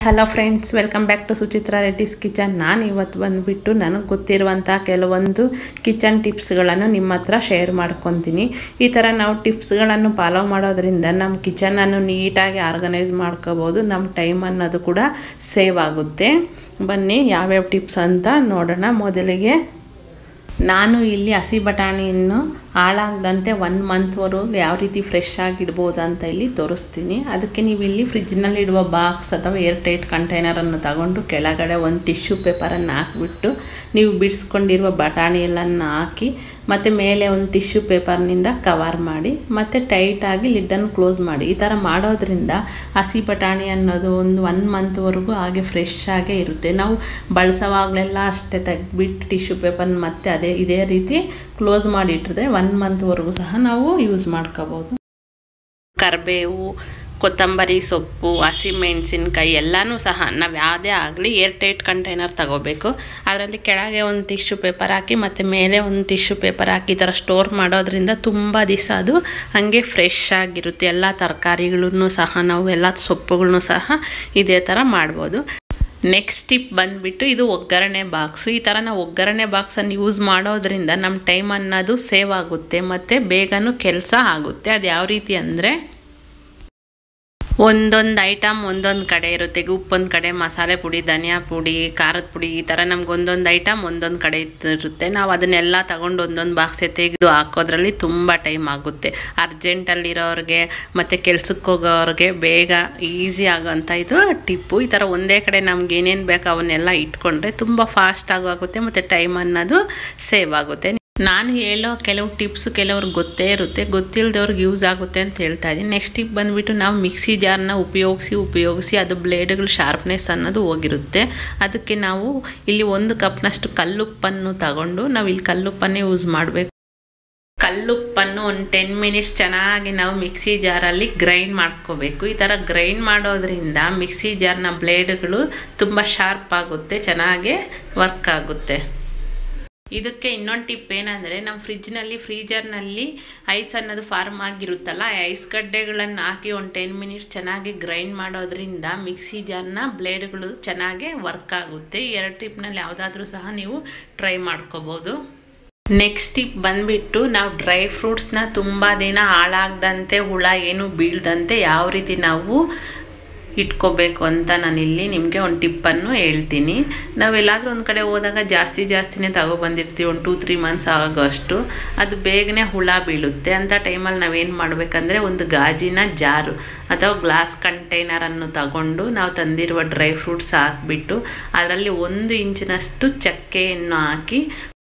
hello friends welcome back to Suchitra Reddy's kitchen ನಾನು ಇವತ್ತು ಬಂದುಬಿಟ್ಟು ನನಗೆ ಗೊತ್ತಿರುವಂಥ ಕೆಲವೊಂದು ಕಿಚನ್ ಟಿಪ್ಸ್ಗಳನ್ನು ನಿಮ್ಮ ಹತ್ರ ಶೇರ್ ಮಾಡ್ಕೊತೀನಿ ಈ ಥರ ನಾವು ಟಿಪ್ಸ್ಗಳನ್ನು ಫಾಲೋ ಮಾಡೋದ್ರಿಂದ ನಮ್ಮ ಕಿಚನನ್ನು ನೀಟಾಗಿ ಆರ್ಗನೈಸ್ ಮಾಡ್ಕೋಬೋದು ನಮ್ಮ ಟೈಮ್ ಅನ್ನೋದು ಕೂಡ ಸೇವ್ ಆಗುತ್ತೆ ಬನ್ನಿ ಯಾವ್ಯಾವ ಟಿಪ್ಸ್ ಅಂತ ನೋಡೋಣ ಮೊದಲಿಗೆ ನಾನು ಇಲ್ಲಿ ಹಸಿ ಬಟಾಣಿಯನ್ನು ಹಾಳಾಗದಂತೆ ಒನ್ ಮಂತ್ವರೆಗೂ ಯಾವ ರೀತಿ ಫ್ರೆಶ್ ಆಗಿ ಇಡ್ಬೋದು ಅಂತ ಇಲ್ಲಿ ತೋರಿಸ್ತೀನಿ ಅದಕ್ಕೆ ನೀವು ಇಲ್ಲಿ ಫ್ರಿಜ್ನಲ್ಲಿ ಇಡುವ ಬಾಕ್ಸ್ ಅಥವಾ ಏರ್ ಟೈಟ್ ಕಂಟೈನರನ್ನು ತಗೊಂಡು ಕೆಳಗಡೆ ಒಂದು ಟಿಶ್ಯೂ ಪೇಪರನ್ನು ಹಾಕಿಬಿಟ್ಟು ನೀವು ಬಿಡಿಸ್ಕೊಂಡಿರುವ ಬಟಾಣಿ ಎಲ್ಲನ್ನು ಹಾಕಿ ಮತ್ತು ಮೇಲೆ ಒಂದು ಟಿಶ್ಯೂ ಪೇಪರ್ನಿಂದ ಕವರ್ ಮಾಡಿ ಮತ್ತು ಟೈಟಾಗಿ ಲಿಡ್ಡನ್ನು ಕ್ಲೋಸ್ ಮಾಡಿ ಈ ಥರ ಮಾಡೋದ್ರಿಂದ ಹಸಿ ಬಟಾಣಿ ಅನ್ನೋದು ಒಂದು ಒನ್ ಮಂತ್ವರೆಗೂ ಹಾಗೆ ಫ್ರೆಶ್ ಆಗೇ ಇರುತ್ತೆ ನಾವು ಬಳಸೋವಾಗಲೆಲ್ಲ ಅಷ್ಟೇ ತೆಗೆದ್ಬಿಟ್ಟು ಟಿಶ್ಯೂ ಪೇಪರ್ನ ಮತ್ತೆ ಅದೇ ಇದೇ ರೀತಿ ಕ್ಲೋಸ್ ಮಾಡಿ ಇಟ್ಟಿದ್ರೆ ಒನ್ ಮಂತ್ವರೆಗೂ ಸಹ ನಾವು ಯೂಸ್ ಮಾಡ್ಕೋಬೋದು ಕರಿಬೇವು ಕೊತ್ತಂಬರಿ ಸೊಪ್ಪು ಹಸಿಮೆಣಸಿನ್ಕಾಯಿ ಎಲ್ಲನೂ ಸಹ ನಾವು ಯಾವುದೇ ಆಗಲಿ ಏರ್ ಟೈಟ್ ಕಂಟೈನರ್ ತಗೋಬೇಕು ಅದರಲ್ಲಿ ಕೆಳಗೆ ಒಂದು ಟಿಶ್ಯೂ ಪೇಪರ್ ಹಾಕಿ ಮತ್ತು ಮೇಲೆ ಒಂದು ಟಿಶ್ಯೂ ಪೇಪರ್ ಹಾಕಿ ಈ ಥರ ಸ್ಟೋರ್ ಮಾಡೋದ್ರಿಂದ ತುಂಬ ದಿವಸ ಅದು ಹಾಗೆ ಫ್ರೆಶ್ ಆಗಿರುತ್ತೆ ಎಲ್ಲ ತರಕಾರಿಗಳನ್ನೂ ಸಹ ನಾವು ಎಲ್ಲ ಸೊಪ್ಪುಗಳನ್ನೂ ಸಹ ಇದೇ ಥರ ಮಾಡ್ಬೋದು ನೆಕ್ಸ್ಟ್ ಟಿಪ್ ಬಂದುಬಿಟ್ಟು ಇದು ಒಗ್ಗರಣೆ ಬಾಕ್ಸು ಈ ಥರ ನಾವು ಒಗ್ಗರಣೆ ಬಾಕ್ಸನ್ನು ಯೂಸ್ ಮಾಡೋದ್ರಿಂದ ನಮ್ಮ ಟೈಮ್ ಅನ್ನೋದು ಸೇವ್ ಆಗುತ್ತೆ ಮತ್ತು ಬೇಗನೂ ಕೆಲಸ ಆಗುತ್ತೆ ಅದು ಯಾವ ರೀತಿ ಅಂದರೆ ಒಂದೊಂದು ಐಟಮ್ ಒಂದೊಂದು ಕಡೆ ಇರುತ್ತೆ ಉಪ್ಪೊಂದು ಕಡೆ ಮಸಾಲೆ ಪುಡಿ ಧನಿಯಾ ಪುಡಿ ಖಾರದ ಪುಡಿ ಈ ಥರ ನಮ್ಗೆ ಒಂದೊಂದು ಐಟಮ್ ಒಂದೊಂದು ಕಡೆ ಇರುತ್ತೆ ನಾವು ಅದನ್ನೆಲ್ಲ ತಗೊಂಡು ಒಂದೊಂದು ಬಾಕ್ಸೆ ತೆಗೆದು ಹಾಕೋದ್ರಲ್ಲಿ ತುಂಬ ಟೈಮ್ ಆಗುತ್ತೆ ಅರ್ಜೆಂಟಲ್ಲಿರೋರಿಗೆ ಮತ್ತು ಕೆಲ್ಸಕ್ಕೆ ಹೋಗೋರಿಗೆ ಬೇಗ ಈಸಿ ಆಗೋಂಥ ಇದು ಟಿಪ್ಪು ಈ ಥರ ಒಂದೇ ಕಡೆ ನಮ್ಗೆ ಏನೇನು ಬೇಕು ಅವನ್ನೆಲ್ಲ ಇಟ್ಕೊಂಡ್ರೆ ತುಂಬ ಫಾಸ್ಟ್ ಆಗುತ್ತೆ ಮತ್ತು ಟೈಮ್ ಅನ್ನೋದು ಸೇವ್ ಆಗುತ್ತೆ ನಾನು ಹೇಳೋ ಕೆಲವು ಟಿಪ್ಸು ಕೆಲವ್ರಿಗೆ ಗೊತ್ತೇ ಇರುತ್ತೆ ಗೊತ್ತಿಲ್ಲದವ್ರಿಗೆ ಯೂಸ್ ಆಗುತ್ತೆ ಅಂತ ಹೇಳ್ತಾ ಇದ್ದೀನಿ ನೆಕ್ಸ್ಟ್ ಟಿಪ್ ಬಂದುಬಿಟ್ಟು ನಾವು ಮಿಕ್ಸಿ ಜಾರ್ನ ಉಪಯೋಗಿಸಿ ಉಪಯೋಗಿಸಿ ಅದು ಬ್ಲೇಡ್ಗಳು ಶಾರ್ಪ್ನೆಸ್ ಅನ್ನೋದು ಹೋಗಿರುತ್ತೆ ಅದಕ್ಕೆ ನಾವು ಇಲ್ಲಿ ಒಂದು ಕಪ್ನಷ್ಟು ಕಲ್ಲುಪ್ಪನ್ನು ತಗೊಂಡು ನಾವು ಇಲ್ಲಿ ಕಲ್ಲುಪ್ಪನ್ನೇ ಯೂಸ್ ಮಾಡಬೇಕು ಕಲ್ಲುಪ್ಪನ್ನು ಒಂದು ಟೆನ್ ಮಿನಿಟ್ಸ್ ಚೆನ್ನಾಗಿ ನಾವು ಮಿಕ್ಸಿ ಜಾರಲ್ಲಿ ಗ್ರೈಂಡ್ ಮಾಡ್ಕೋಬೇಕು ಈ ಥರ ಗ್ರೈಂಡ್ ಮಾಡೋದ್ರಿಂದ ಮಿಕ್ಸಿ ಜಾರ್ನ ಬ್ಲೇಡ್ಗಳು ತುಂಬ ಶಾರ್ಪ್ ಆಗುತ್ತೆ ಚೆನ್ನಾಗಿ ವರ್ಕ್ ಆಗುತ್ತೆ ಇದಕ್ಕೆ ಇನ್ನೊಂದು ಟಿಪ್ ಏನಂದರೆ ನಮ್ಮ ಫ್ರಿಜ್ನಲ್ಲಿ ಫ್ರೀಜರ್ನಲ್ಲಿ ಐಸ್ ಅನ್ನೋದು ಫಾರ್ಮ್ ಆಗಿರುತ್ತಲ್ಲ ಆ ಐಸ್ ಗಡ್ಡೆಗಳನ್ನು ಹಾಕಿ ಒಂದು ಟೆನ್ ಮಿನಿಟ್ಸ್ ಚೆನ್ನಾಗಿ ಗ್ರೈಂಡ್ ಮಾಡೋದ್ರಿಂದ ಮಿಕ್ಸಿ ಜಾರ್ನ ಬ್ಲೇಡ್ಗಳು ಚೆನ್ನಾಗಿ ವರ್ಕ್ ಆಗುತ್ತೆ ಈ ಎರಡು ಟಿಪ್ನಲ್ಲಿ ಯಾವುದಾದ್ರೂ ಸಹ ನೀವು ಟ್ರೈ ಮಾಡ್ಕೋಬೋದು ನೆಕ್ಸ್ಟ್ ಟಿಪ್ ಬಂದುಬಿಟ್ಟು ನಾವು ಡ್ರೈ ಫ್ರೂಟ್ಸ್ನ ತುಂಬ ದಿನ ಹಾಳಾಗದಂತೆ ಹುಳ ಏನು ಬೀಳ್ದಂತೆ ಯಾವ ರೀತಿ ನಾವು ಇಟ್ಕೋಬೇಕು ಅಂತ ನಾನಿಲ್ಲಿ ನಿಮಗೆ ಒಂದು ಟಿಪ್ಪನ್ನು ಹೇಳ್ತೀನಿ ನಾವೆಲ್ಲಾದರೂ ಒಂದು ಕಡೆ ಹೋದಾಗ ಜಾಸ್ತಿ ಜಾಸ್ತಿನೇ ತಗೊಬಂದಿರ್ತೀವಿ ಒಂದು ಟೂ ತ್ರೀ ಮಂತ್ಸ್ ಆಗೋಷ್ಟು ಅದು ಬೇಗನೆ ಹುಳ ಬೀಳುತ್ತೆ ಅಂಥ ಟೈಮಲ್ಲಿ ನಾವೇನು ಮಾಡಬೇಕಂದ್ರೆ ಒಂದು ಗಾಜಿನ ಜಾರು ಅಥವಾ ಗ್ಲಾಸ್ ಕಂಟೈನರನ್ನು ತಗೊಂಡು ನಾವು ತಂದಿರುವ ಡ್ರೈ ಫ್ರೂಟ್ಸ್ ಹಾಕ್ಬಿಟ್ಟು ಅದರಲ್ಲಿ ಒಂದು ಇಂಚಿನಷ್ಟು ಚಕ್ಕೆಯನ್ನು ಹಾಕಿ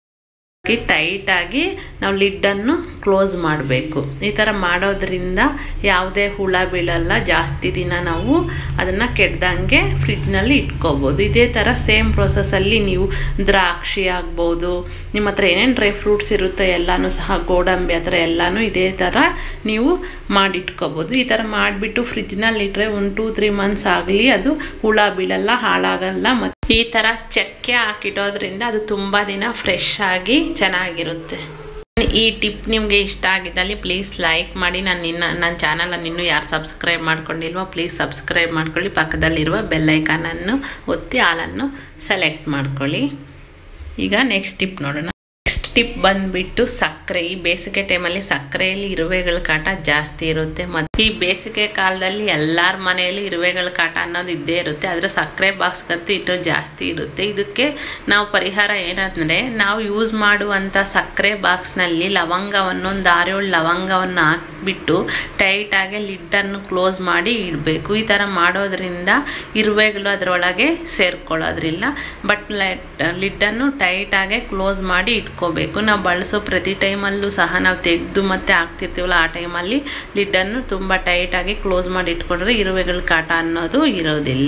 ಟೈಟಾಗಿ ನಾವು ಲಿಡ್ಡನ್ನು ಕ್ಲೋಸ್ ಮಾಡಬೇಕು ಈ ಥರ ಮಾಡೋದ್ರಿಂದ ಯಾವುದೇ ಹುಳ ಬೀಳಲ್ಲ ಜಾಸ್ತಿ ದಿನ ನಾವು ಅದನ್ನು ಕೆಡ್ದಂಗೆ ಫ್ರಿಜ್ನಲ್ಲಿ ಇಟ್ಕೋಬೋದು ಇದೇ ಥರ ಸೇಮ್ ಪ್ರೊಸೆಸಲ್ಲಿ ನೀವು ದ್ರಾಕ್ಷಿ ಆಗ್ಬೋದು ನಿಮ್ಮ ಹತ್ರ ಏನೇನು ಡ್ರೈ ಫ್ರೂಟ್ಸ್ ಇರುತ್ತೋ ಎಲ್ಲನೂ ಸಹ ಗೋಡಂಬಿ ಆ ಥರ ಎಲ್ಲನೂ ಇದೇ ಥರ ನೀವು ಮಾಡಿಟ್ಕೋಬೋದು ಈ ಥರ ಮಾಡಿಬಿಟ್ಟು ಫ್ರಿಜ್ನಲ್ಲಿ ಇಟ್ಟರೆ ಒಂದು ಟೂ ತ್ರೀ ಮಂತ್ಸ್ ಆಗಲಿ ಅದು ಹುಳ ಬೀಳಲ್ಲ ಹಾಳಾಗಲ್ಲ ಮತ್ತು ಈ ಥರ ಚಕ್ಕೆ ಹಾಕಿಡೋದ್ರಿಂದ ಅದು ತುಂಬ ದಿನ ಫ್ರೆಶ್ ಆಗಿ ಚೆನ್ನಾಗಿರುತ್ತೆ ಈ ಟಿಪ್ ನಿಮಗೆ ಇಷ್ಟ ಆಗಿದ್ದಲ್ಲಿ ಪ್ಲೀಸ್ ಲೈಕ್ ಮಾಡಿ ನಾನು ಇನ್ನು ನನ್ನ ಚಾನಲನ್ನು ಇನ್ನೂ ಯಾರು ಸಬ್ಸ್ಕ್ರೈಬ್ ಮಾಡ್ಕೊಂಡಿಲ್ವೋ ಪ್ಲೀಸ್ ಸಬ್ಸ್ಕ್ರೈಬ್ ಮಾಡ್ಕೊಳ್ಳಿ ಪಕ್ಕದಲ್ಲಿರುವ ಬೆಲ್ಲೈಕಾನನ್ನು ಒತ್ತಿ ಹಾಲನ್ನು ಸೆಲೆಕ್ಟ್ ಮಾಡ್ಕೊಳ್ಳಿ ಈಗ ನೆಕ್ಸ್ಟ್ ಟಿಪ್ ನೋಡೋಣ ನೆಕ್ಸ್ಟ್ ಟಿಪ್ ಬಂದುಬಿಟ್ಟು ಸಕ್ಕರೆ ಈ ಬೇಸಿಗೆ ಟೈಮಲ್ಲಿ ಸಕ್ಕರೆಯಲ್ಲಿ ಇರುವೆಗಳ ಕಾಟ ಜಾಸ್ತಿ ಇರುತ್ತೆ ಮತ್ತು ಈ ಬೇಸಿಗೆ ಕಾಲದಲ್ಲಿ ಎಲ್ಲರ ಮನೆಯಲ್ಲೂ ಇರುವೆಗಳ ಕಾಟ ಅನ್ನೋದು ಇದ್ದೇ ಇರುತ್ತೆ ಆದರೆ ಸಕ್ಕರೆ ಬಾಕ್ಸ್ಗಂತೂ ಇಟ್ಟು ಜಾಸ್ತಿ ಇರುತ್ತೆ ಇದಕ್ಕೆ ನಾವು ಪರಿಹಾರ ಏನಂದರೆ ನಾವು ಯೂಸ್ ಮಾಡುವಂಥ ಸಕ್ಕರೆ ಬಾಕ್ಸ್ನಲ್ಲಿ ಲವಂಗವನ್ನು ಒಂದು ಆರೇಳು ಲವಂಗವನ್ನು ಹಾಕಿಬಿಟ್ಟು ಟೈಟಾಗಿ ಲಿಡ್ಡನ್ನು ಕ್ಲೋಸ್ ಮಾಡಿ ಇಡಬೇಕು ಈ ಥರ ಮಾಡೋದ್ರಿಂದ ಇರುವೆಗಳು ಅದರೊಳಗೆ ಸೇರ್ಕೊಳ್ಳೋದ್ರಿಲ್ಲ ಬಟ್ ಲಿಡ್ಡನ್ನು ಟೈಟಾಗೆ ಕ್ಲೋಸ್ ಮಾಡಿ ಇಟ್ಕೋಬೇಕು ನಾವು ಬಳಸೋ ಪ್ರತಿ ಟೈಮಲ್ಲೂ ಸಹ ನಾವು ತೆಗೆದು ಮತ್ತೆ ಹಾಕ್ತಿರ್ತೀವಲ್ಲ ಆ ಟೈಮಲ್ಲಿ ಲಿಡ್ಡನ್ನು ತುಂಬ ಟೈಟಾಗಿ ಕ್ಲೋಸ್ ಮಾಡಿ ಇಟ್ಕೊಂಡ್ರೆ ಇರುವೆಗಳ ಕಾಟ ಅನ್ನೋದು ಇರೋದಿಲ್ಲ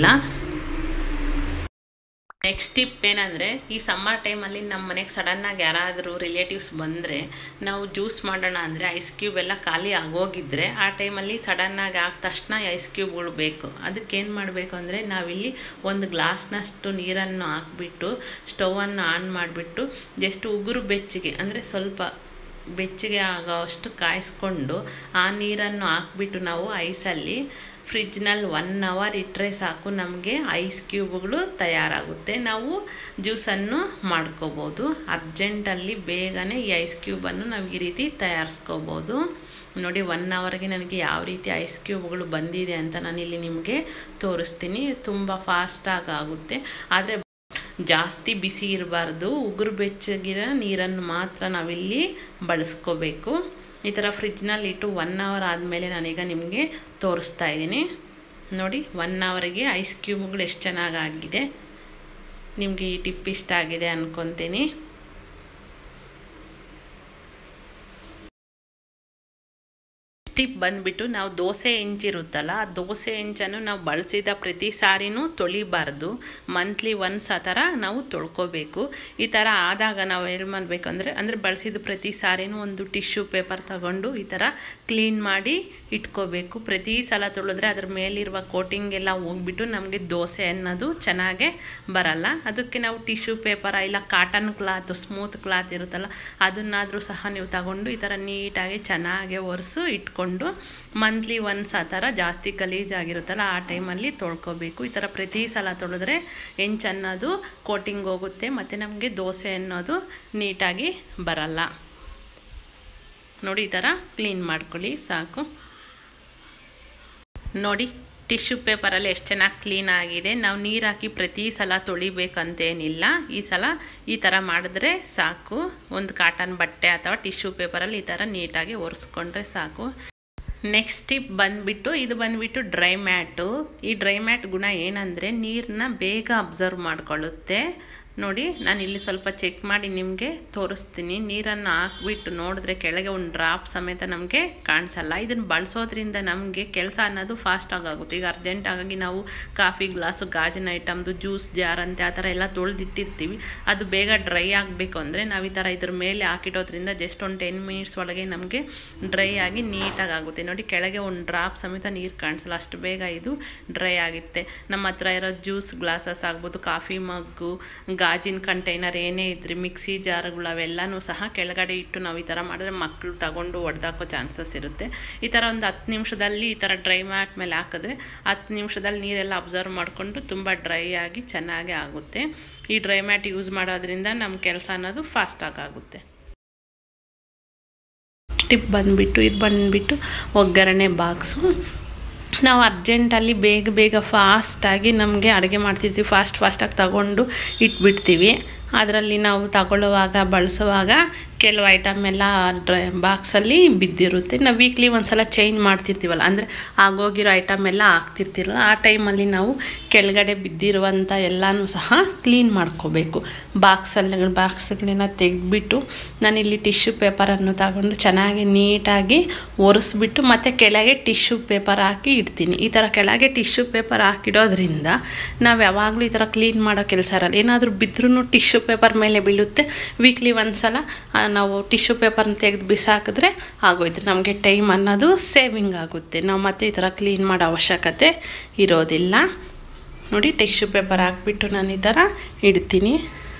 ನೆಕ್ಸ್ಟ್ ಟಿಪ್ ಏನಂದರೆ ಈ ಸಮ್ಮರ್ ಟೈಮಲ್ಲಿ ನಮ್ಮ ಮನೆಗೆ ಸಡನ್ನಾಗಿ ಯಾರಾದರೂ ರಿಲೇಟಿವ್ಸ್ ಬಂದರೆ ನಾವು ಜ್ಯೂಸ್ ಮಾಡೋಣ ಅಂದರೆ ಐಸ್ ಕ್ಯೂಬ್ ಎಲ್ಲ ಖಾಲಿ ಆಗೋಗಿದ್ದರೆ ಆ ಟೈಮಲ್ಲಿ ಸಡನ್ನಾಗಿ ಆದ ತಕ್ಷಣ ಐಸ್ ಕ್ಯೂಬ್ಗಳು ಬೇಕು ಅದಕ್ಕೆ ಏನು ಮಾಡಬೇಕು ಅಂದರೆ ನಾವಿಲ್ಲಿ ಒಂದು ಗ್ಲಾಸ್ನಷ್ಟು ನೀರನ್ನು ಹಾಕ್ಬಿಟ್ಟು ಸ್ಟವನ್ನು ಆನ್ ಮಾಡಿಬಿಟ್ಟು ಜಸ್ಟ್ ಉಗುರು ಬೆಚ್ಚಗೆ ಅಂದರೆ ಸ್ವಲ್ಪ ಬೆಚ್ಚಗೆ ಆಗೋವಷ್ಟು ಕಾಯಿಸ್ಕೊಂಡು ಆ ನೀರನ್ನು ಹಾಕ್ಬಿಟ್ಟು ನಾವು ಐಸಲ್ಲಿ ಫ್ರಿಜ್ನಲ್ಲಿ ಒನ್ ಅವರ್ ಇಟ್ಟರೆ ಸಾಕು ನಮಗೆ ಐಸ್ ಕ್ಯೂಬ್ಗಳು ತಯಾರಾಗುತ್ತೆ ನಾವು ಜ್ಯೂಸನ್ನು ಮಾಡ್ಕೋಬೋದು ಅರ್ಜೆಂಟಲ್ಲಿ ಬೇಗನೆ ಈ ಐಸ್ ಕ್ಯೂಬನ್ನು ನಾವು ಈ ರೀತಿ ತಯಾರಿಸ್ಕೋಬೋದು ನೋಡಿ ಒನ್ ಅವರ್ಗೆ ನನಗೆ ಯಾವ ರೀತಿ ಐಸ್ ಕ್ಯೂಬ್ಗಳು ಬಂದಿದೆ ಅಂತ ನಾನಿಲ್ಲಿ ನಿಮಗೆ ತೋರಿಸ್ತೀನಿ ತುಂಬ ಫಾಸ್ಟಾಗಿ ಆಗುತ್ತೆ ಆದರೆ ಜಾಸ್ತಿ ಬಿಸಿ ಇರಬಾರ್ದು ಉಗುರು ಬೆಚ್ಚಗಿರೋ ನೀರನ್ನು ಮಾತ್ರ ನಾವಿಲ್ಲಿ ಬಳಸ್ಕೋಬೇಕು ಈ ಥರ ಫ್ರಿಜ್ನಲ್ಲಿ ಇಟ್ಟು ಒನ್ ಅವರ್ ಆದಮೇಲೆ ನಾನೀಗ ನಿಮಗೆ ತೋರಿಸ್ತಾ ಇದ್ದೀನಿ ನೋಡಿ ಒನ್ ಅವರಿಗೆ ಐಸ್ ಕ್ಯೂಬ್ಗಳು ಎಷ್ಟು ಚೆನ್ನಾಗಾಗಿದೆ ನಿಮಗೆ ಈ ಟಿಪ್ ಇಷ್ಟ ಆಗಿದೆ ಅಂದ್ಕೊತೀನಿ ಟಿಪ್ ಬಂದುಬಿಟ್ಟು ನಾವು ದೋಸೆ ಹೆಂಚಿರುತ್ತಲ್ಲ ಆ ದೋಸೆ ಹೆಂಚನ್ನು ನಾವು ಬಳಸಿದ ಪ್ರತಿ ಸಾರಿನೂ ತೊಳಿಬಾರ್ದು ಮಂತ್ಲಿ ಒನ್ಸ್ ಆ ಥರ ನಾವು ತೊಳ್ಕೊಬೇಕು ಈ ಥರ ಆದಾಗ ನಾವು ಏನು ಮಾಡಬೇಕು ಅಂದರೆ ಅಂದರೆ ಬಳಸಿದ ಪ್ರತಿ ಸಾರಿನೂ ಒಂದು ಟಿಶ್ಯೂ ಪೇಪರ್ ತಗೊಂಡು ಈ ಥರ ಕ್ಲೀನ್ ಮಾಡಿ ಇಟ್ಕೋಬೇಕು ಪ್ರತಿ ಸಲ ತೊಳೆದ್ರೆ ಅದ್ರ ಮೇಲಿರುವ ಕೋಟಿಂಗ್ ಎಲ್ಲ ಹೋಗ್ಬಿಟ್ಟು ನಮಗೆ ದೋಸೆ ಅನ್ನೋದು ಚೆನ್ನಾಗೇ ಬರಲ್ಲ ಅದಕ್ಕೆ ನಾವು ಟಿಶ್ಯೂ ಪೇಪರ ಇಲ್ಲ ಕಾಟನ್ ಕ್ಲಾತ್ ಸ್ಮೂತ್ ಕ್ಲಾತ್ ಇರುತ್ತಲ್ಲ ಅದನ್ನಾದರೂ ಸಹ ನೀವು ತಗೊಂಡು ಈ ಥರ ನೀಟಾಗಿ ಚೆನ್ನಾಗಿ ಒರೆಸು ಇಟ್ಕೊಂಡು ಮಂತ್ಲಿ ಒನ್ಸ್ ಆ ಥರ ಜಾಸ್ತಿ ಗಲೀಜಾಗಿರುತ್ತಲ್ಲ ಆ ಟೈಮಲ್ಲಿ ತೊಳ್ಕೊಬೇಕು ಈ ಥರ ಪ್ರತಿ ಸಲ ತೊಳೆದ್ರೆ ಹೆಂಚು ಅನ್ನೋದು ಕೋಟಿಂಗ್ ಹೋಗುತ್ತೆ ಮತ್ತು ನಮಗೆ ದೋಸೆ ಅನ್ನೋದು ನೀಟಾಗಿ ಬರಲ್ಲ ನೋಡಿ ಈ ಥರ ಕ್ಲೀನ್ ಮಾಡ್ಕೊಳ್ಳಿ ಸಾಕು ನೋಡಿ ಟಿಶ್ಯೂ ಪೇಪರಲ್ಲಿ ಎಷ್ಟು ಚೆನ್ನಾಗಿ ಕ್ಲೀನ್ ಆಗಿದೆ ನಾವು ನೀರು ಹಾಕಿ ಪ್ರತಿ ಸಲ ತೊಳಿಬೇಕಂತೇನಿಲ್ಲ ಈ ಸಲ ಈ ಥರ ಮಾಡಿದ್ರೆ ಸಾಕು ಒಂದು ಕಾಟನ್ ಬಟ್ಟೆ ಅಥವಾ ಟಿಶ್ಯೂ ಪೇಪರಲ್ಲಿ ಈ ಥರ ನೀಟಾಗಿ ಒರೆಸ್ಕೊಂಡ್ರೆ ಸಾಕು ನೆಕ್ಸ್ಟ್ ಟಿಪ್ ಬಂದುಬಿಟ್ಟು ಇದು ಬಂದುಬಿಟ್ಟು ಡ್ರೈ ಮ್ಯಾಟು ಈ ಡ್ರೈ ಮ್ಯಾಟ್ ಗುಣ ಏನಂದರೆ ನೀರನ್ನ ಬೇಗ ಅಬ್ಸರ್ವ್ ಮಾಡ್ಕೊಳ್ಳುತ್ತೆ ನೋಡಿ ನಾನು ಇಲ್ಲಿ ಸ್ವಲ್ಪ ಚೆಕ್ ಮಾಡಿ ನಿಮಗೆ ತೋರಿಸ್ತೀನಿ ನೀರನ್ನು ಹಾಕ್ಬಿಟ್ಟು ನೋಡಿದ್ರೆ ಕೆಳಗೆ ಒಂದು ಡ್ರಾಪ್ ಸಮೇತ ನಮಗೆ ಕಾಣಿಸಲ್ಲ ಇದನ್ನು ಬಳಸೋದ್ರಿಂದ ನಮಗೆ ಕೆಲಸ ಅನ್ನೋದು ಫಾಸ್ಟಾಗಿ ಆಗುತ್ತೆ ಈಗ ಅರ್ಜೆಂಟ್ ಆಗಿ ನಾವು ಕಾಫಿ ಗ್ಲಾಸು ಗಾಜಿನ ಐಟಮ್ದು ಜ್ಯೂಸ್ ಜಾರ್ ಅಂತೆ ಆ ಥರ ಎಲ್ಲ ತೊಳೆದಿಟ್ಟಿರ್ತೀವಿ ಅದು ಬೇಗ ಡ್ರೈ ಆಗಬೇಕು ಅಂದರೆ ನಾವು ಈ ಥರ ಇದ್ರ ಮೇಲೆ ಹಾಕಿಡೋದ್ರಿಂದ ಜಸ್ಟ್ ಒಂದು ಟೆನ್ ಮಿನಿಟ್ಸ್ ಒಳಗೆ ನಮಗೆ ಡ್ರೈ ಆಗಿ ನೀಟಾಗಿ ಆಗುತ್ತೆ ನೋಡಿ ಕೆಳಗೆ ಒಂದು ಡ್ರಾಪ್ ಸಮೇತ ನೀರು ಕಾಣಿಸಲ್ಲ ಅಷ್ಟು ಬೇಗ ಇದು ಡ್ರೈ ಆಗುತ್ತೆ ನಮ್ಮ ಹತ್ರ ಇರೋ ಜ್ಯೂಸ್ ಗ್ಲಾಸಸ್ ಆಗ್ಬೋದು ಕಾಫಿ ಮಗ್ಗು ಗಾಜಿನ ಕಂಟೈನರ್ ಏನೇ ಇದ್ರಿ ಮಿಕ್ಸಿ ಜಾರ್ಗಳು ಅವೆಲ್ಲನೂ ಸಹ ಕೆಳಗಡೆ ಇಟ್ಟು ನಾವು ಈ ಥರ ಮಾಡಿದ್ರೆ ಮಕ್ಕಳು ತಗೊಂಡು ಒಡೆದಾಕೋ ಚಾನ್ಸಸ್ ಇರುತ್ತೆ ಈ ಥರ ಒಂದು ಹತ್ತು ನಿಮಿಷದಲ್ಲಿ ಈ ಥರ ಡ್ರೈ ಮ್ಯಾಟ್ ಮೇಲೆ ಹಾಕಿದ್ರೆ ಹತ್ತು ನಿಮಿಷದಲ್ಲಿ ನೀರೆಲ್ಲ ಅಬ್ಸರ್ವ್ ಮಾಡಿಕೊಂಡು ತುಂಬ ಡ್ರೈ ಆಗಿ ಚೆನ್ನಾಗಿ ಆಗುತ್ತೆ ಈ ಡ್ರೈ ಮ್ಯಾಟ್ ಯೂಸ್ ಮಾಡೋದ್ರಿಂದ ನಮ್ಮ ಕೆಲಸ ಅನ್ನೋದು ಫಾಸ್ಟಾಗಿ ಆಗುತ್ತೆ ಟಿಪ್ ಬಂದುಬಿಟ್ಟು ಇದು ಬಂದುಬಿಟ್ಟು ಒಗ್ಗರಣೆ ಬಾಕ್ಸು ನಾವು ಅರ್ಜೆಂಟಲ್ಲಿ ಬೇಗ ಬೇಗ ಫಾಸ್ಟಾಗಿ ನಮಗೆ ಅಡುಗೆ ಮಾಡ್ತಿರ್ತೀವಿ ಫಾಸ್ಟ್ ಫಾಸ್ಟಾಗಿ ತಗೊಂಡು ಇಟ್ಬಿಡ್ತೀವಿ ಅದರಲ್ಲಿ ನಾವು ತಗೊಳ್ಳುವಾಗ ಬಳಸುವಾಗ ಕೆಲವು ಐಟಮ್ ಎಲ್ಲ ಡ್ರೈ ಬಾಕ್ಸಲ್ಲಿ ಬಿದ್ದಿರುತ್ತೆ ನಾವು ವೀಕ್ಲಿ ಒಂದು ಸಲ ಚೇಂಜ್ ಮಾಡ್ತಿರ್ತೀವಲ್ಲ ಅಂದರೆ ಆಗೋಗಿರೋ ಐಟಮ್ ಎಲ್ಲ ಹಾಕ್ತಿರ್ತಿರಲ್ಲ ಆ ಟೈಮಲ್ಲಿ ನಾವು ಕೆಳಗಡೆ ಬಿದ್ದಿರುವಂಥ ಎಲ್ಲನೂ ಸಹ ಕ್ಲೀನ್ ಮಾಡ್ಕೋಬೇಕು ಬಾಕ್ಸಲ್ಲಿ ಬಾಕ್ಸ್ಗಳನ್ನ ತೆಗೆದ್ಬಿಟ್ಟು ನಾನಿಲ್ಲಿ ಟಿಶ್ಯೂ ಪೇಪರನ್ನು ತಗೊಂಡು ಚೆನ್ನಾಗಿ ನೀಟಾಗಿ ಒರೆಸ್ಬಿಟ್ಟು ಮತ್ತು ಕೆಳಗೆ ಟಿಶ್ಯೂ ಪೇಪರ್ ಹಾಕಿ ಇಡ್ತೀನಿ ಈ ಥರ ಕೆಳಗೆ ಟಿಶ್ಯೂ ಪೇಪರ್ ಹಾಕಿಡೋದ್ರಿಂದ ನಾವು ಯಾವಾಗಲೂ ಈ ಥರ ಕ್ಲೀನ್ ಮಾಡೋ ಕೆಲಸ ಇರಲ್ಲ ಏನಾದರೂ ಬಿದ್ದರೂ ಟಿಶ್ಯೂ ಪೇಪರ್ ಮೇಲೆ ಬೀಳುತ್ತೆ ವೀಕ್ಲಿ ಒಂದು ಸಲ ನಾವು ಟಿಶ್ಯೂ ಪೇಪರ್ನ ತೆಗೆದು ಬಿಸಾಕಿದ್ರೆ ಆಗೋಯ್ತು ನಮಗೆ ಟೈಮ್ ಅನ್ನೋದು ಸೇವಿಂಗ್ ಆಗುತ್ತೆ ನಾವು ಮತ್ತೆ ಈ ಥರ ಕ್ಲೀನ್ ಮಾಡೋ ಅವಶ್ಯಕತೆ ಇರೋದಿಲ್ಲ ನೋಡಿ ಟಿಶ್ಯೂ ಪೇಪರ್ ಹಾಕ್ಬಿಟ್ಟು ನಾನು ಈ ಥರ ಇಡ್ತೀನಿ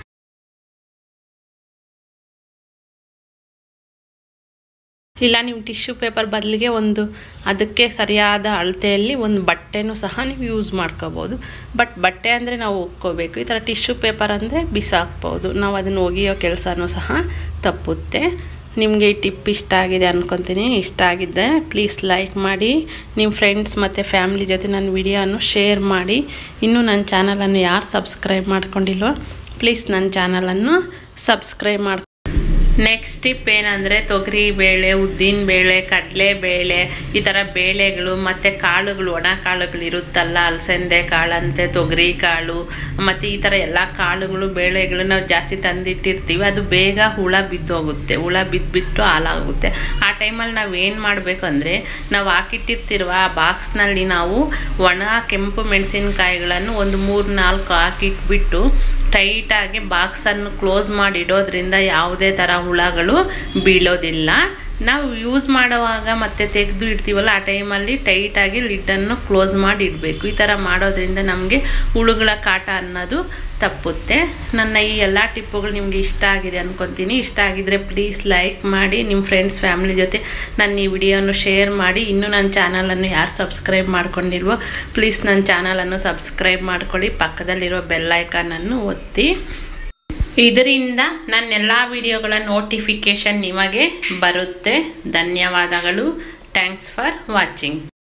ಇಲ್ಲ ನೀವು ಟಿಶ್ಯೂ ಪೇಪರ್ ಬದಲಿಗೆ ಒಂದು ಅದಕ್ಕೆ ಸರಿಯಾದ ಅಳತೆಯಲ್ಲಿ ಒಂದು ಬಟ್ಟೆನೂ ಸಹ ನೀವು ಯೂಸ್ ಮಾಡ್ಕೋಬೋದು ಬಟ್ ಬಟ್ಟೆ ಅಂದರೆ ನಾವು ಒಕ್ಕೋಬೇಕು ಈ ಥರ ಟಿಶ್ಯೂ ಪೇಪರ್ ಅಂದರೆ ಬಿಸಾಕ್ಬೋದು ನಾವು ಅದನ್ನು ಒಗೆಯೋ ಕೆಲಸನೂ ಸಹ ತಪ್ಪುತ್ತೆ ನಿಮಗೆ ಈ ಟಿಪ್ ಇಷ್ಟ ಆಗಿದೆ ಅಂದ್ಕೊತೀನಿ ಇಷ್ಟ ಆಗಿದ್ದೆ ಪ್ಲೀಸ್ ಲೈಕ್ ಮಾಡಿ ನಿಮ್ಮ ಫ್ರೆಂಡ್ಸ್ ಮತ್ತು ಫ್ಯಾಮಿಲಿ ಜೊತೆ ನನ್ನ ವಿಡಿಯೋನು ಶೇರ್ ಮಾಡಿ ಇನ್ನೂ ನನ್ನ ಚಾನಲನ್ನು ಯಾರು ಸಬ್ಸ್ಕ್ರೈಬ್ ಮಾಡ್ಕೊಂಡಿಲ್ವೋ ಪ್ಲೀಸ್ ನನ್ನ ಚಾನಲನ್ನು ಸಬ್ಸ್ಕ್ರೈಬ್ ಮಾಡಿ ನೆಕ್ಸ್ಟ್ ಟಿಪ್ ಏನಂದರೆ ತೊಗರಿ ಬೇಳೆ ಉದ್ದಿನ ಬೇಳೆ ಕಡಲೆ ಬೇಳೆ ಈ ಥರ ಬೇಳೆಗಳು ಮತ್ತು ಕಾಳುಗಳು ಒಣ ಕಾಳುಗಳು ಇರುತ್ತಲ್ಲ ಅಲಸಂದೆ ಕಾಳಂತೆ ತೊಗರಿ ಕಾಳು ಮತ್ತು ಈ ಥರ ಎಲ್ಲ ಕಾಳುಗಳು ಬೇಳೆಗಳು ನಾವು ಜಾಸ್ತಿ ತಂದಿಟ್ಟಿರ್ತೀವಿ ಅದು ಬೇಗ ಹುಳ ಬಿದ್ದೋಗುತ್ತೆ ಹುಳ ಬಿದ್ದುಬಿಟ್ಟು ಹಾಳಾಗುತ್ತೆ ಆ ಟೈಮಲ್ಲಿ ನಾವು ಏನು ಮಾಡಬೇಕು ಅಂದರೆ ನಾವು ಹಾಕಿಟ್ಟಿರ್ತಿರುವ ಆ ಬಾಕ್ಸ್ನಲ್ಲಿ ನಾವು ಒಣ ಕೆಂಪು ಮೆಣಸಿನ್ಕಾಯಿಗಳನ್ನು ಒಂದು ಮೂರು ನಾಲ್ಕು ಹಾಕಿಟ್ಬಿಟ್ಟು ಟೈಟಾಗಿ ಬಾಕ್ಸನ್ನು ಕ್ಲೋಸ್ ಮಾಡಿ ಇಡೋದ್ರಿಂದ ಯಾವುದೇ ಥರ ಹುಳಗಳು ಬೀಳೋದಿಲ್ಲ ನಾವು ಯೂಸ್ ಮಾಡುವಾಗ ಮತ್ತೆ ತೆಗೆದು ಇಡ್ತೀವಲ್ಲ ಆ ಟೈಮಲ್ಲಿ ಟೈಟಾಗಿ ಲಿಡ್ಡನ್ನು ಕ್ಲೋಸ್ ಮಾಡಿ ಇಡಬೇಕು ಈ ಥರ ಮಾಡೋದ್ರಿಂದ ನಮಗೆ ಹುಳುಗಳ ಕಾಟ ಅನ್ನೋದು ತಪ್ಪುತ್ತೆ ನನ್ನ ಈ ಎಲ್ಲ ಟಿಪ್ಪುಗಳು ನಿಮಗೆ ಇಷ್ಟ ಆಗಿದೆ ಅಂದ್ಕೊತೀನಿ ಇಷ್ಟ ಆಗಿದ್ರೆ ಪ್ಲೀಸ್ ಲೈಕ್ ಮಾಡಿ ನಿಮ್ಮ ಫ್ರೆಂಡ್ಸ್ ಫ್ಯಾಮಿಲಿ ಜೊತೆ ನನ್ನ ಈ ವಿಡಿಯೋನು ಶೇರ್ ಮಾಡಿ ಇನ್ನೂ ನನ್ನ ಚಾನಲನ್ನು ಯಾರು ಸಬ್ಸ್ಕ್ರೈಬ್ ಮಾಡ್ಕೊಂಡಿಲ್ವೋ ಪ್ಲೀಸ್ ನನ್ನ ಚಾನಲನ್ನು ಸಬ್ಸ್ಕ್ರೈಬ್ ಮಾಡ್ಕೊಳ್ಳಿ ಪಕ್ಕದಲ್ಲಿರೋ ಬೆಲ್ಲೈಕಾನನ್ನು ಒತ್ತಿ ಇದರಿಂದ ನನ್ನ ಎಲ್ಲ ವಿಡಿಯೋಗಳ ನೋಟಿಫಿಕೇಷನ್ ನಿಮಗೆ ಬರುತ್ತೆ ಧನ್ಯವಾದಗಳು ಥ್ಯಾಂಕ್ಸ್ ಫಾರ್ ವಾಚಿಂಗ್